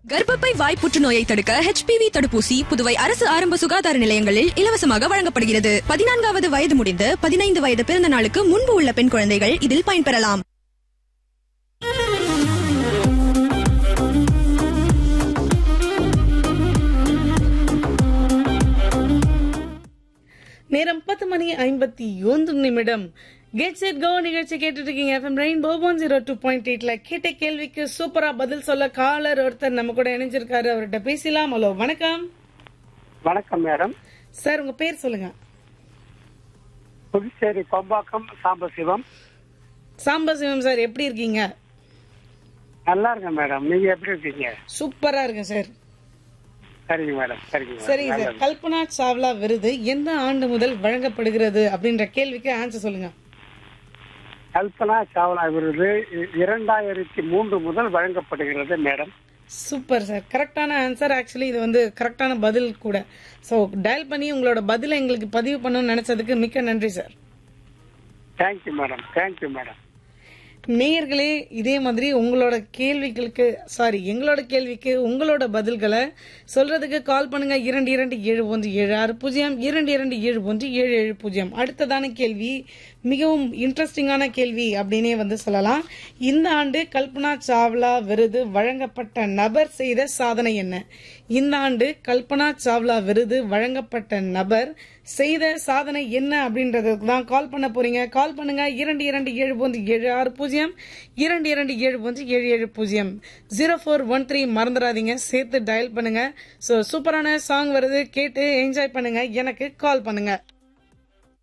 கர்ப்பப்பை வாய் புற்றுநோயை தடுக்க ஹெச்பிவி தடுப்பூசி புதுவை அரசு ஆரம்ப சுகாதார நிலையங்களில் இலவசமாக வழங்கப்படுகிறது பதினான்காவது வயது முடிந்து பதினைந்து வயது பிறந்த நாளுக்கு முன்பு உள்ள பெண் குழந்தைகள் இதில் பயன்பெறலாம் நேரம் பத்து மணி ஐம்பத்தி ஒன்று நிமிடம் கெட் செட் கோ நிகழ்ச்சி கேட்டுட்டு இருக்கீங்க FM rainbow one zero two point எயிட்ல கேட்ட கேள்விக்கு சூப்பரா பதில் சொல்ல காலர் ஒருத்தர் நம்ம கூட இணைஞ்சிருக்காரு அவர்கிட்ட பேசலாம் ஹலோ வணக்கம் வணக்கம் மேடம் சார் உங்க பேர் சொல்லுங்க புதுச்சேரி கொம்பாக்கம் சாம்பசிவம் சாம்பசிவம் சார் எப்படி இருக்கீங்க நல்லா இருக்கேன் மேடம் நீங்க எப்படி இருக்கீங்க சூப்பரா இருக்கேன் சார் சரிங்க மேடம் சரிங்க மேடம். சரிங்க சார் நல்லது. கல்பனா சாவ்லா விருது எந்த ஆண்டு முதல் வழங்கப்படுகிறது அப்படின்ற கேள்விக்கு ஆன்சர் சொல்லுங்க கல்பனா சாவ்லா விருது இ- இரண்டாயிரத்தி மூன்று முதல் வழங்கப்படுகிறது மேடம் சூப்பர் சார் கரெக்டான ஆன்சர் ஆக்சுவலி இது வந்து கரெக்டான பதில் கூட ஸோ டயல் பண்ணி உங்களோட பதிலை எங்களுக்கு பதிவு பண்ணணும்னு நினைச்சதுக்கு மிக்க நன்றி sir thank you madam thank you madam நேயர்களே இதே மாதிரி உங்களோட கேள்விகளுக்கு சாரி எங்களோட கேள்விக்கு உங்களோட பதில்களை சொல்றதுக்கு கால் பண்ணுங்க இரண்டு இரண்டு ஏழு ஒன்று ஏழு ஆறு பூஜ்ஜியம் இரண்டு இரண்டு ஏழு ஒன்று ஏழு ஏழு பூஜ்ஜியம் அடுத்ததான கேள்வி மிகவும் இன்ட்ரெஸ்டிங்கான கேள்வி அப்படின்னே வந்து சொல்லலாம் இந்த ஆண்டு கல்பனா சாவ்லா விருது வழங்கப்பட்ட நபர் செய்த சாதனை என்ன இந்த ஆண்டு கல்பனா சாவ்லா விருது வழங்கப்பட்ட நபர் செய்த சாதனை என்ன அப்படின்றதுக்கு தான் கால் பண்ண போறீங்க கால் பண்ணுங்க இரண்டு இரண்டு ஏழு ஒன்று ஏழு ஆறு பூஜ்ஜியம் இரண்டு இரண்டு ஏழு ஒன்று ஏழு ஏழு பூஜ்ஜியம் ஜீரோ ஃபோர் ஒன் த்ரீ மறந்துடாதீங்க சேர்த்து டயல் பண்ணுங்க ஸோ சூப்பரான சாங் வருது கேட்டு என்ஜாய் பண்ணுங்க எனக்கு கால் பண்ணுங்க